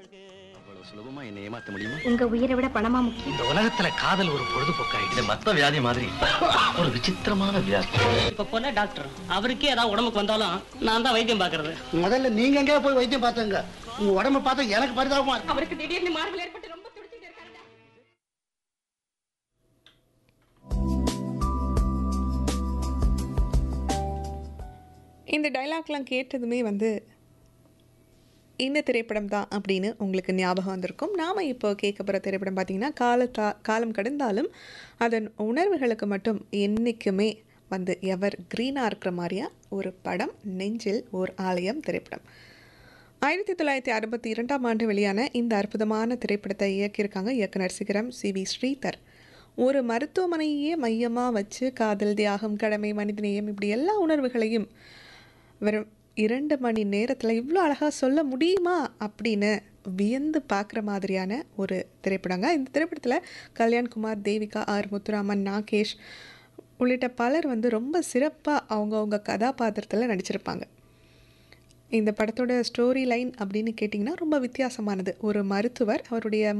அவ்வளவு சுலபமா என்னை ஏமாத்த முடியுமா உங்க உயிரை விட பணமா முக்கியம் இந்த உலகத்துல காதல் ஒரு பொழுதுபோக்காயிடுச்சு இது மத்த வியாதி மாதிரி ஒரு விசித்திரமான வியாதி இப்ப போன டாக்டர் அவருக்கே ஏதாவது உடம்புக்கு வந்தாலும் நான் தான் வைத்தியம் பாக்குறது முதல்ல நீங்க எங்கேயா போய் வைத்தியம் பார்த்தங்க உங்க உடம்ப பார்த்தா எனக்கு பரிதாபமா இருக்கு. அவருக்கு திடீர்னு மார்பில் ஏற்பட்டு ரொம்ப துடிச்சிட்டு இருக்காங்க இந்த டைலாக்லாம் கேட்டதுமே வந்து இந்த திரைப்படம் தான் அப்படின்னு உங்களுக்கு ஞாபகம் வந்திருக்கும் நாம் இப்போ கேட்க போகிற திரைப்படம் பார்த்திங்கன்னா காலத்தா காலம் கடந்தாலும் அதன் உணர்வுகளுக்கு மட்டும் என்றைக்குமே வந்து எவர் க்ரீனாக இருக்கிற மாதிரியா ஒரு படம் நெஞ்சில் ஓர் ஆலயம் திரைப்படம் ஆயிரத்தி தொள்ளாயிரத்தி அறுபத்தி இரண்டாம் ஆண்டு வெளியான இந்த அற்புதமான திரைப்படத்தை இயக்கியிருக்காங்க இயக்குனர் சிகரம் சி வி ஸ்ரீதர் ஒரு மருத்துவமனையே மையமாக வச்சு காதல் தியாகம் கடமை மனிதநேயம் இப்படி எல்லா உணர்வுகளையும் வெறும் இரண்டு மணி நேரத்தில் இவ்வளோ அழகாக சொல்ல முடியுமா அப்படின்னு வியந்து பார்க்குற மாதிரியான ஒரு திரைப்படங்க இந்த திரைப்படத்தில் கல்யாண்குமார் தேவிகா ஆர் முத்துராமன் நாகேஷ் உள்ளிட்ட பலர் வந்து ரொம்ப சிறப்பாக அவங்கவுங்க கதாபாத்திரத்தில் நடிச்சிருப்பாங்க இந்த படத்தோட ஸ்டோரி லைன் அப்படின்னு கேட்டிங்கன்னா ரொம்ப வித்தியாசமானது ஒரு மருத்துவர் அவருடைய